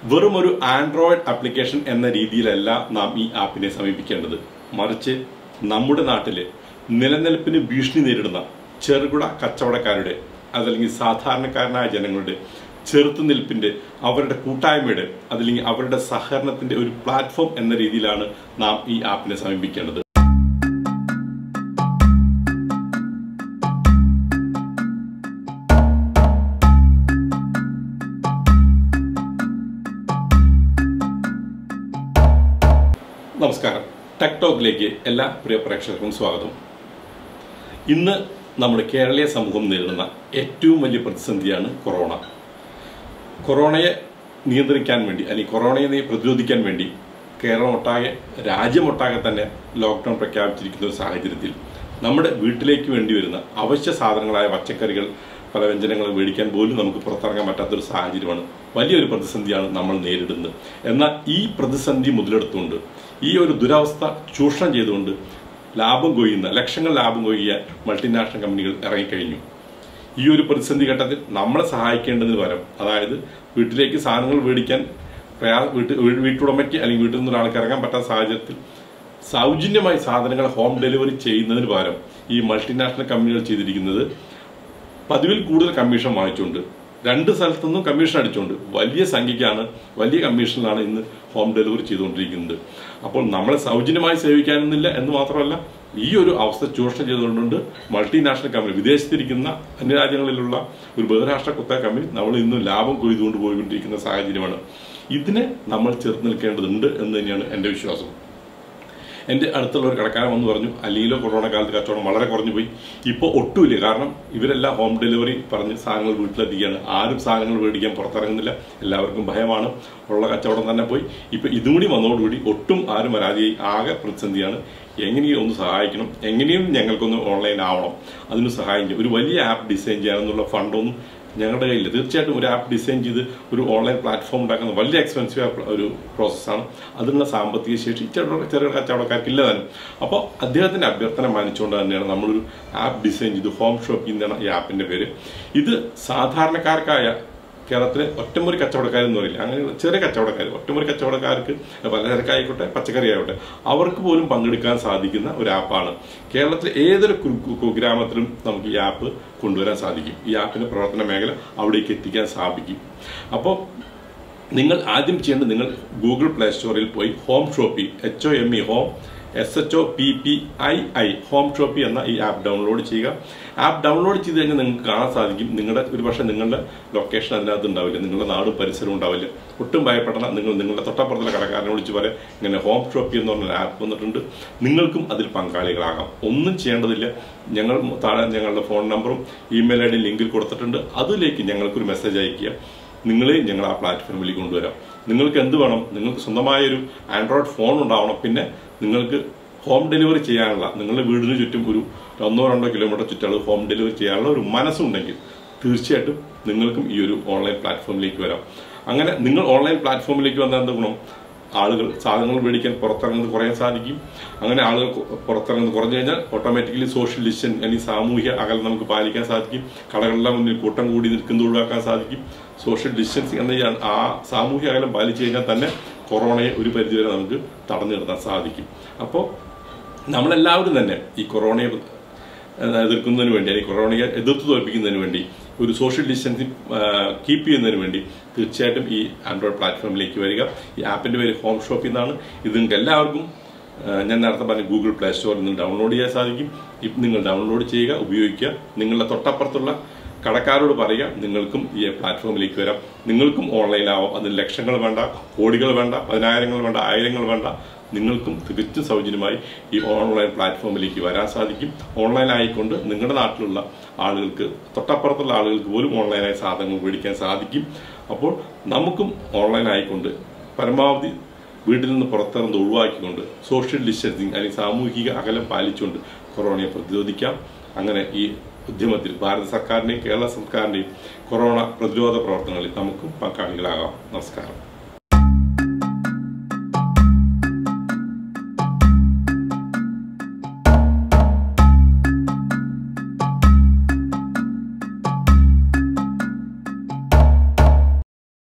വെറും ഒരു Android application എന്ന രീതിയിലല്ല നാം ഈ ആപ്പിനെ സമീപിക്കേണ്ടത് മറിച്ച് നമ്മുടെ നാട്ടിലെ നിലനിൽപ്പിന് ഭീഷണി നേരിടുന്ന ചെറുകിട കച്ചവടക്കാരുടെ അതല്ലെങ്കിൽ സാധാരണക്കാരനായ ജനങ്ങളുടെ ചെറുത്തുനിൽപ്പിന്റെ അവരുടെ കൂട്ടായ്മയുടെ അതല്ലെങ്കിൽ അവരുടെ സഹകരണത്തിന്റെ ഒരു പ്ലാറ്റ്ഫോം എന്ന രീതിയിലാണ് നാം ഈ ആപ്പിനെ സമീപിക്കേണ്ടത് നമസ്കാരം ടെക് ടോക്കിലേക്ക് എല്ലാ പ്രിയ പ്രേക്ഷകർക്കും സ്വാഗതം ഇന്ന് നമ്മുടെ കേരളീയ സമൂഹം നേരിടുന്ന ഏറ്റവും വലിയ പ്രതിസന്ധിയാണ് കൊറോണ കൊറോണയെ നിയന്ത്രിക്കാൻ വേണ്ടി അല്ലെങ്കിൽ കൊറോണയെ പ്രതിരോധിക്കാൻ വേണ്ടി കേരളമൊട്ടാകെ രാജ്യമൊട്ടാകെ തന്നെ ലോക്ക്ഡൗൺ പ്രഖ്യാപിച്ചിരിക്കുന്ന ഒരു സാഹചര്യത്തിൽ നമ്മുടെ വീട്ടിലേക്ക് വേണ്ടി വരുന്ന അവശ്യ സാധനങ്ങളായ പച്ചക്കറികൾ പല വ്യഞ്ജനങ്ങൾ മേടിക്കാൻ പോലും നമുക്ക് പുറത്തിറങ്ങാൻ പറ്റാത്തൊരു സാഹചര്യമാണ് വലിയൊരു പ്രതിസന്ധിയാണ് നമ്മൾ നേരിടുന്നത് എന്നാൽ ഈ പ്രതിസന്ധി മുതലെടുത്തുകൊണ്ട് ഈ ഒരു ദുരവസ്ഥ ചൂഷണം ചെയ്തുകൊണ്ട് ലാഭം കൊയ്യുന്ന ലക്ഷങ്ങൾ ലാഭം കൊയ്യ മൾട്ടിനാഷണൽ കമ്പനികൾ ഇറങ്ങിക്കഴിഞ്ഞു ഈ ഒരു പ്രതിസന്ധി ഘട്ടത്തിൽ നമ്മളെ സഹായിക്കേണ്ടതിന് പകരം അതായത് വീട്ടിലേക്ക് സാധനങ്ങൾ മേടിക്കാൻ പ്രയാ വീട്ട് വീട്ടുടമയ്ക്ക് അല്ലെങ്കിൽ വീട്ടിൽ നിന്ന് ഒരാൾക്ക് ഇറങ്ങാൻ പറ്റാത്ത സാഹചര്യത്തിൽ സൗജന്യമായി സാധനങ്ങൾ ഹോം ഡെലിവറി ചെയ്യുന്നതിന് പകരം ഈ മൾട്ടിനാഷണൽ കമ്പനികൾ ചെയ്തിരിക്കുന്നത് പതിവിൽ കൂടുതൽ കമ്മീഷൻ വാങ്ങിച്ചുകൊണ്ട് രണ്ട് സ്ഥലത്തുനിന്നും കമ്മീഷൻ അടിച്ചുകൊണ്ട് വലിയ സംഖ്യയ്ക്കാണ് വലിയ കമ്മീഷനിലാണ് ഇന്ന് ഹോം ഡെലിവറി ചെയ്തുകൊണ്ടിരിക്കുന്നത് അപ്പോൾ നമ്മളെ സൗജന്യമായി സേവിക്കാനൊന്നുമില്ല എന്ന് മാത്രമല്ല ഈ ഒരു അവസ്ഥ ചൂഷണം ചെയ്തുകൊണ്ടുണ്ട് മൾട്ടിനാഷണൽ കമ്പനി വിദേശത്തിരിക്കുന്ന അന്യരാജ്യങ്ങളിലുള്ള ഒരു ബഹുരാഷ്ട്ര കുത്തക കമ്പനി നമ്മൾ ഇന്നും ലാഭം കൊയ്തുകൊണ്ട് പോയിക്കൊണ്ടിരിക്കുന്ന സാഹചര്യമാണ് ഇതിനെ നമ്മൾ ചെറുത്ത് നിൽക്കേണ്ടതുണ്ട് എന്ന് തന്നെയാണ് എൻ്റെ വിശ്വാസം എൻ്റെ അടുത്തുള്ള ഒരു കടക്കാരൻ വന്ന് പറഞ്ഞു അല്ലെങ്കിലോ കൊറോണ കാലത്ത് കച്ചവടം വളരെ കുറഞ്ഞു പോയി ഇപ്പോൾ ഒട്ടുമില്ല കാരണം ഇവരെല്ലാം ഹോം ഡെലിവറി പറഞ്ഞ് സാധനങ്ങൾ വീട്ടിലെത്തിക്കുകയാണ് ആരും സാധനങ്ങൾ മേടിക്കാൻ പുറത്തിറങ്ങുന്നില്ല എല്ലാവർക്കും ഭയമാണ് ഉള്ള കച്ചവടം തന്നെ പോയി ഇപ്പം ഇതും കൂടി വന്നതോടുകൂടി ഒട്ടും ആരും വരാതെയായി ആകെ പ്രതിസന്ധിയാണ് എങ്ങനെയും ഒന്ന് സഹായിക്കണം എങ്ങനെയും ഞങ്ങൾക്കൊന്ന് ഓൺലൈൻ ആവണം അതിന് സഹായിക്കും ഒരു വലിയ ആപ്പ് ഡിസൈൻ ചെയ്യാനെന്നുള്ള ഫണ്ടൊന്നും ഞങ്ങളുടെ കയ്യിൽ തീർച്ചയായിട്ടും ഒരു ആപ്പ് ഡിസൈൻ ചെയ്ത് ഒരു ഓൺലൈൻ പ്ലാറ്റ്ഫോം ഉണ്ടാക്കുന്ന വലിയ എക്സ്പെൻസീവ് ഒരു പ്രോസസ്സാണ് അതിനുള്ള സാമ്പത്തിക ശേഷി ചെറു ചെറിയ കച്ചവടക്കാർക്ക് ഇല്ലതാനും അപ്പോൾ അദ്ദേഹത്തിന്റെ അഭ്യർത്ഥന മാനിച്ചുകൊണ്ട് തന്നെയാണ് നമ്മളൊരു ആപ്പ് ഡിസൈൻ ചെയ്ത് ഹോം ഷോപ്പിംഗ് എന്നാണ് ഈ ആപ്പിന്റെ പേര് ഇത് സാധാരണക്കാർക്കായ കേരളത്തിലെ ഒറ്റമുറി കച്ചവടക്കാർ എന്ന് പറയില്ല അങ്ങനെ ചെറിയ കച്ചവടക്കാർ ഒറ്റമുറി കച്ചവടക്കാർക്ക് പലചരക്കായിക്കോട്ടെ പച്ചക്കറി ആയിക്കോട്ടെ അവർക്ക് പോലും പങ്കെടുക്കാൻ സാധിക്കുന്ന ഒരു ആപ്പാണ് കേരളത്തിലെ ഏതൊരു കുഗ്രാമത്തിലും നമുക്ക് ഈ ആപ്പ് കൊണ്ടുവരാൻ സാധിക്കും ഈ ആപ്പിന്റെ പ്രവർത്തന മേഖല അവിടേക്ക് എത്തിക്കാൻ സാധിക്കും അപ്പോൾ നിങ്ങൾ ആദ്യം ചെയ്യേണ്ടത് നിങ്ങൾ ഗൂഗിൾ പ്ലേ സ്റ്റോറിൽ പോയി home Shoppy H O M E home S H O P P I I home Shoppy എന്ന ഈ ആപ്പ് ഡൗൺലോഡ് ചെയ്യുക ആപ്പ് ഡൗൺലോഡ് ചെയ്ത് കഴിഞ്ഞാൽ നിങ്ങൾക്ക് കാണാൻ സാധിക്കും നിങ്ങളുടെ ഒരു പക്ഷേ നിങ്ങളുടെ ലൊക്കേഷൻ അതിനകത്ത് ഉണ്ടാവില്ല നിങ്ങളുടെ നാടും പരിസരവും ഉണ്ടാവില്ല ഒട്ടും ഭയപ്പെടണം നിങ്ങൾ നിങ്ങളുടെ തൊട്ടപ്പുറത്തുള്ള കടക്കാരനെ വിളിച്ച് പറയാം ഇങ്ങനെ ഹോം ഷോപ്പി എന്ന് പറഞ്ഞ ആപ്പ് വന്നിട്ടുണ്ട് നിങ്ങൾക്കും അതിൽ പങ്കാളികളാകാം ഒന്നും ചെയ്യേണ്ടതില്ല ഞങ്ങൾ താഴെ ഞങ്ങളുടെ ഫോൺ നമ്പറും ഇമെയിൽ ഐ ഡി ലിങ്കിൽ കൊടുത്തിട്ടുണ്ട് അതിലേക്ക് ഞങ്ങൾക്കൊരു മെസ്സേജ് അയക്കുക നിങ്ങളെ ഞങ്ങൾ ആ പ്ലാറ്റ്ഫോമിലേക്ക് കൊണ്ടുവരാം നിങ്ങൾക്ക് എന്ത് വേണം നിങ്ങൾക്ക് സ്വന്തമായ ഒരു ആൻഡ്രോയിഡ് ഫോൺ ഉണ്ടാവണം പിന്നെ നിങ്ങൾക്ക് ഹോം ഡെലിവറി ചെയ്യാനുള്ള നിങ്ങളുടെ വീടിന് ചുറ്റും ഒരു ഒന്നോ രണ്ടോ കിലോമീറ്റർ ചുറ്റളവ് ഹോം ഡെലിവറി ചെയ്യാനുള്ള ഒരു മനസ്സുണ്ടെങ്കിൽ തീർച്ചയായിട്ടും നിങ്ങൾക്കും ഈ ഒരു ഓൺലൈൻ പ്ലാറ്റ്ഫോമിലേക്ക് വരാം അങ്ങനെ നിങ്ങൾ ഓൺലൈൻ പ്ലാറ്റ്ഫോമിലേക്ക് വന്നാൽ എന്ത് ഗുണം ആളുകൾ സാധനങ്ങൾ മേടിക്കാൻ പുറത്തിറങ്ങുന്നത് കുറയാൻ സാധിക്കും അങ്ങനെ ആളുകൾ പുറത്തിറങ്ങുന്നത് കുറഞ്ഞു കഴിഞ്ഞാൽ ഓട്ടോമാറ്റിക്കലി സോഷ്യൽ ഡിസ്റ്റൻസ് അല്ലെങ്കിൽ സാമൂഹിക അകലം നമുക്ക് പാലിക്കാൻ സാധിക്കും കടകളുടെ മുന്നിൽ കൂട്ടം കൂടി നിൽക്കുന്നത് ഒഴിവാക്കാൻ സാധിക്കും സോഷ്യൽ ഡിസ്റ്റൻസിങ് എന്ന ആ സാമൂഹിക അകലം പാലിച്ചു കഴിഞ്ഞാൽ തന്നെ കൊറോണയെ ഒരു പരിധിവരെ നമുക്ക് തടഞ്ഞു നിർത്താൻ സാധിക്കും അപ്പോൾ നമ്മളെല്ലാവരും തന്നെ ഈ കൊറോണയെ എതിർക്കുന്നതിന് വേണ്ടി അല്ലെങ്കിൽ കൊറോണയെ എതിർത്ത് തോൽപ്പിക്കുന്നതിന് വേണ്ടി ഒരു സോഷ്യൽ ഡിസ്റ്റൻസിങ് കീപ്പ് ചെയ്യുന്നതിന് വേണ്ടി തീർച്ചയായിട്ടും ഈ ആൻഡ്രോയിഡ് പ്ലാറ്റ്ഫോമിലേക്ക് വരിക ഈ ആപ്പിന്റെ പേര് ഹോം ഷോപ്പ് എന്നാണ് ഇത് നിങ്ങൾക്ക് എല്ലാവർക്കും ഞാൻ നേരത്തെ പറഞ്ഞ ഗൂഗിൾ പ്ലേ സ്റ്റോറിൽ നിന്ന് ഡൗൺലോഡ് ചെയ്യാൻ സാധിക്കും നിങ്ങൾ ഡൗൺലോഡ് ചെയ്യുക ഉപയോഗിക്കുക നിങ്ങളുടെ തൊട്ടപ്പുറത്തുള്ള കടക്കാരോട് പറയുക നിങ്ങൾക്കും ഈ പ്ലാറ്റ്ഫോമിലേക്ക് വരാം നിങ്ങൾക്കും ഓൺലൈനാവാം അതിന് ലക്ഷങ്ങൾ വേണ്ട കോടികൾ വേണ്ട പതിനായിരങ്ങൾ വേണ്ട ആയിരങ്ങൾ വേണ്ട നിങ്ങൾക്കും തികച്ചും സൗജന്യമായി ഈ ഓൺലൈൻ പ്ലാറ്റ്ഫോമിലേക്ക് വരാൻ സാധിക്കും ഓൺലൈൻ ആയിക്കൊണ്ട് നിങ്ങളുടെ നാട്ടിലുള്ള ആളുകൾക്ക് തൊട്ടപ്പുറത്തുള്ള ആളുകൾക്ക് പോലും ഓൺലൈനായി സാധനങ്ങൾ മേടിക്കാൻ സാധിക്കും അപ്പോൾ നമുക്കും ഓൺലൈൻ ആയിക്കൊണ്ട് പരമാവധി വീട്ടിൽ നിന്ന് പുറത്തിറന്ന് ഒഴിവാക്കിക്കൊണ്ട് സോഷ്യൽ ഡിസ്റ്റൻസിങ് അല്ലെങ്കിൽ സാമൂഹിക അകലം പാലിച്ചുകൊണ്ട് കൊറോണയെ പ്രതിരോധിക്കാം അങ്ങനെ ഈ ഉദ്യമത്തിൽ ഭാരത സർക്കാരിന്റെയും കേരള സർക്കാരിന്റെയും കൊറോണ പ്രതിരോധ പ്രവർത്തനങ്ങളിൽ നമുക്കും പങ്കാളികളാകാം നമസ്കാരം